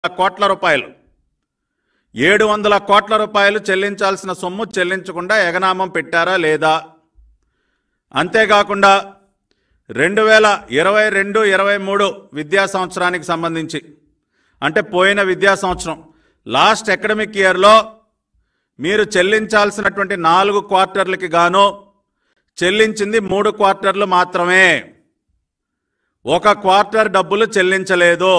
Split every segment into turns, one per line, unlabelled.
కోట్ల రూపాయలు ఏడు వందల కోట్ల రూపాయలు చెల్లించాల్సిన సొమ్ము చెల్లించకుండా ఎగనామం పెట్టారా లేదా అంతేకాకుండా రెండు వేల ఇరవై రెండు ఇరవై మూడు విద్యా సంవత్సరానికి సంబంధించి అంటే పోయిన విద్యా సంవత్సరం లాస్ట్ అకాడమిక్ ఇయర్లో మీరు చెల్లించాల్సినటువంటి నాలుగు క్వార్టర్లకి గాను చెల్లించింది మూడు క్వార్టర్లు మాత్రమే ఒక క్వార్టర్ డబ్బులు చెల్లించలేదు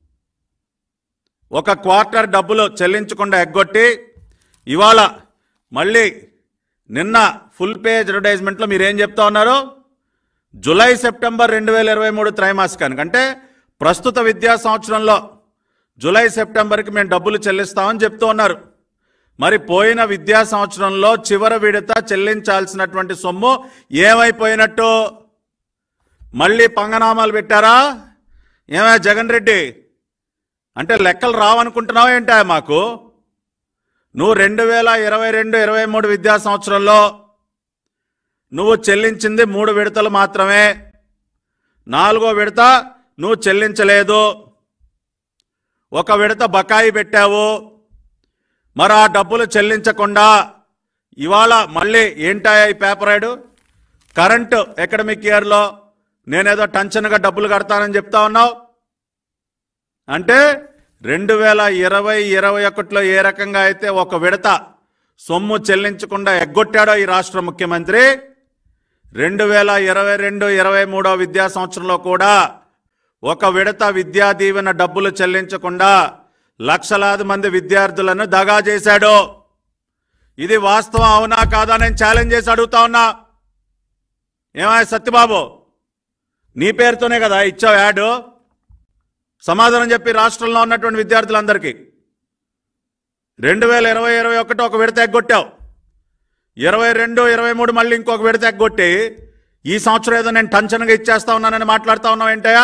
ఒక క్వార్టర్ డబ్బులు చెల్లించకుండా ఎగ్గొట్టి ఇవాళ మళ్ళీ నిన్న ఫుల్ పేజ్ అడ్వర్టైజ్మెంట్లో మీరు ఏం చెప్తా ఉన్నారు జూలై సెప్టెంబర్ రెండు వేల ఇరవై మూడు త్రైమాసికానికి అంటే ప్రస్తుత విద్యా సంవత్సరంలో జూలై సెప్టెంబర్కి మేము డబ్బులు చెల్లిస్తామని చెప్తూ ఉన్నారు మరి పోయిన విద్యా సంవత్సరంలో చివరి విడత చెల్లించాల్సినటువంటి సొమ్ము ఏమైపోయినట్టు మళ్ళీ పంగనామాలు పెట్టారా ఏమే జగన్ రెడ్డి అంటే లెక్కలు రావనుకుంటున్నావా ఏంటా మాకు నువ్వు రెండు వేల ఇరవై రెండు ఇరవై మూడు విద్యా సంవత్సరంలో నువ్వు చెల్లించింది మూడు విడతలు మాత్రమే నాలుగో విడత నువ్వు చెల్లించలేదు ఒక విడత బకాయి పెట్టావు మరి ఆ డబ్బులు చెల్లించకుండా ఇవాళ మళ్ళీ ఏంటాయా ఈ పేపర్ రాయడు కరెంటు అకాడమిక్ ఇయర్లో నేనేదో టెన్షన్గా డబ్బులు కడతానని చెప్తా ఉన్నావు అంటే రెండు వేల ఇరవై ఇరవై ఒకటిలో ఏ రకంగా అయితే ఒక విడత సొమ్ము చెల్లించకుండా ఎగ్గొట్టాడో ఈ రాష్ట్ర ముఖ్యమంత్రి రెండు వేల ఇరవై రెండు ఇరవై మూడో విద్యా సంవత్సరంలో కూడా ఒక విడత విద్యా దీవెన డబ్బులు చెల్లించకుండా లక్షలాది మంది విద్యార్థులను దగా చేశాడు ఇది వాస్తవం అవునా కాదా నేను ఛాలెంజ్ చేసి అడుగుతా ఉన్నా ఏమయ్య సత్యబాబు నీ పేరుతోనే కదా ఇచ్చావు యాడ్ సమాధానం చెప్పి రాష్ట్రంలో ఉన్నటువంటి విద్యార్థులందరికీ రెండు వేల ఇరవై ఇరవై ఒకటి ఒక విడత ఎగ్గొట్టావు ఇరవై రెండు ఇరవై మూడు మళ్ళీ ఇంకొక విడత ఎగ్గొట్టి ఈ సంవత్సరం ఏదో నేను టెన్షన్గా ఇచ్చేస్తా ఉన్నానని మాట్లాడుతా ఉన్నావు ఏంటయ్యా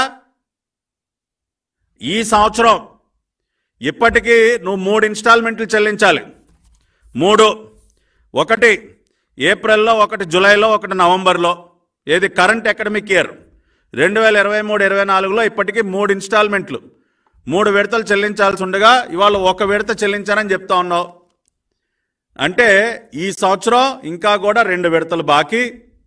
ఈ సంవత్సరం ఇప్పటికీ నువ్వు మూడు ఇన్స్టాల్మెంట్లు చెల్లించాలి మూడు ఒకటి ఏప్రిల్లో ఒకటి జూలైలో ఒకటి నవంబర్లో ఏది కరెంట్ అకాడమిక్ ఇయర్ రెండు వేల ఇరవై మూడు ఇరవై నాలుగులో ఇప్పటికీ మూడు ఇన్స్టాల్మెంట్లు మూడు విడతలు చెల్లించాల్సి ఉండగా ఇవాళ ఒక విడత చెల్లించానని చెప్తా ఉన్నావు అంటే ఈ సంవత్సరం ఇంకా కూడా రెండు విడతలు బాకీ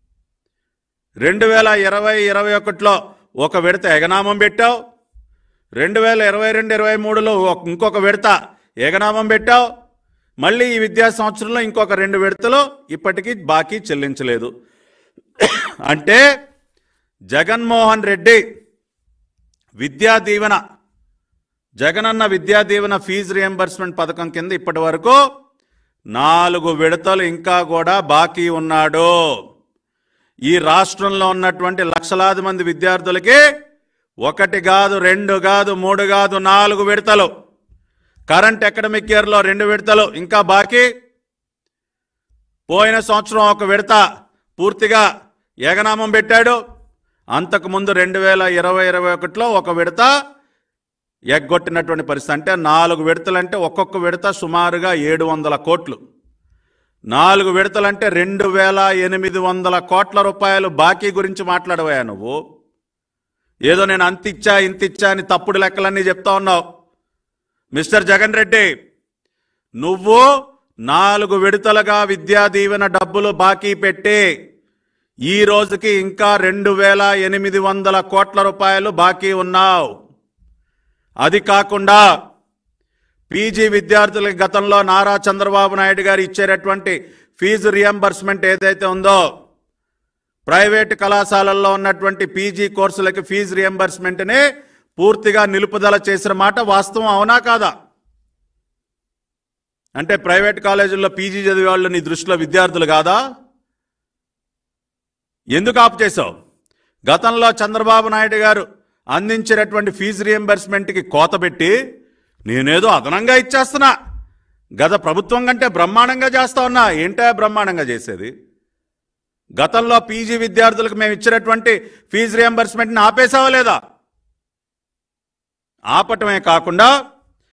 రెండు వేల ఇరవై ఇరవై ఒకటిలో ఒక విడత ఎగనామం పెట్టావు రెండు వేల ఇరవై రెండు ఇరవై మూడులో ఒక- ఇంకొక విడత ఏకనామం పెట్టావు మళ్ళీ ఈ విద్యా సంవత్సరంలో ఇంకొక రెండు విడతలు ఇప్పటికీ బాకీ చెల్లించలేదు అంటే జగన్మోహన్ రెడ్డి విద్యా దీవెన జగనన్న విద్యా దీవెన ఫీజు రియంబర్స్మెంట్ పథకం కింద ఇప్పటి వరకు నాలుగు విడతలు ఇంకా కూడా బాకీ ఉన్నాడు ఈ రాష్ట్రంలో ఉన్నటువంటి లక్షలాది మంది విద్యార్థులకి ఒకటి కాదు రెండు కాదు మూడు కాదు నాలుగు విడతలు కరెంట్ అకాడమిక్ ఇయర్లో రెండు విడతలు ఇంకా బాకీ పోయిన సంవత్సరం ఒక విడత పూర్తిగా ఏకనామం పెట్టాడు అంతకుముందు రెండు వేల ఇరవై ఇరవై ఒకటిలో ఒక విడత ఎగ్గొట్టినటువంటి పరిస్థితి అంటే నాలుగు విడతలంటే ఒక్కొక్క విడత సుమారుగా ఏడు వందల కోట్లు నాలుగు విడతలంటే రెండు వేల ఎనిమిది వందల కోట్ల రూపాయలు బాకీ గురించి మాట్లాడవా నువ్వు ఏదో నేను అంతిచ్చా ఇంతిచ్చా అని తప్పుడు లెక్కలన్నీ చెప్తా ఉన్నావు మిస్టర్ జగన్ రెడ్డి నువ్వు నాలుగు విడతలుగా విద్యా దీవెన డబ్బులు బాకీ పెట్టి ఈ రోజుకి ఇంకా రెండు వేల ఎనిమిది వందల కోట్ల రూపాయలు బాకీ ఉన్నావు అది కాకుండా పీజీ విద్యార్థులకి గతంలో నారా చంద్రబాబు నాయుడు గారు ఇచ్చేటటువంటి ఫీజు రియంబర్స్మెంట్ ఏదైతే ఉందో ప్రైవేట్ కళాశాలల్లో ఉన్నటువంటి పీజీ కోర్సులకి ఫీజు రియంబర్స్మెంట్ని పూర్తిగా నిలుపుదల చేసిన మాట వాస్తవం అవునా కాదా అంటే ప్రైవేట్ కాలేజీల్లో పీజీ చదివే వాళ్ళు నీ దృష్టిలో విద్యార్థులు కాదా ఎందుకు ఆపు చేసావు గతంలో చంద్రబాబు నాయుడు గారు అందించినటువంటి ఫీజు రియంబర్స్మెంట్కి కోత పెట్టి నేనేదో అదనంగా ఇచ్చేస్తున్నా గత ప్రభుత్వం కంటే బ్రహ్మాండంగా చేస్తా ఉన్నా ఏంటో బ్రహ్మాండంగా చేసేది గతంలో పీజీ విద్యార్థులకు మేము ఇచ్చినటువంటి ఫీజు రియంబర్స్మెంట్ని ఆపేసావా లేదా ఆపటమే కాకుండా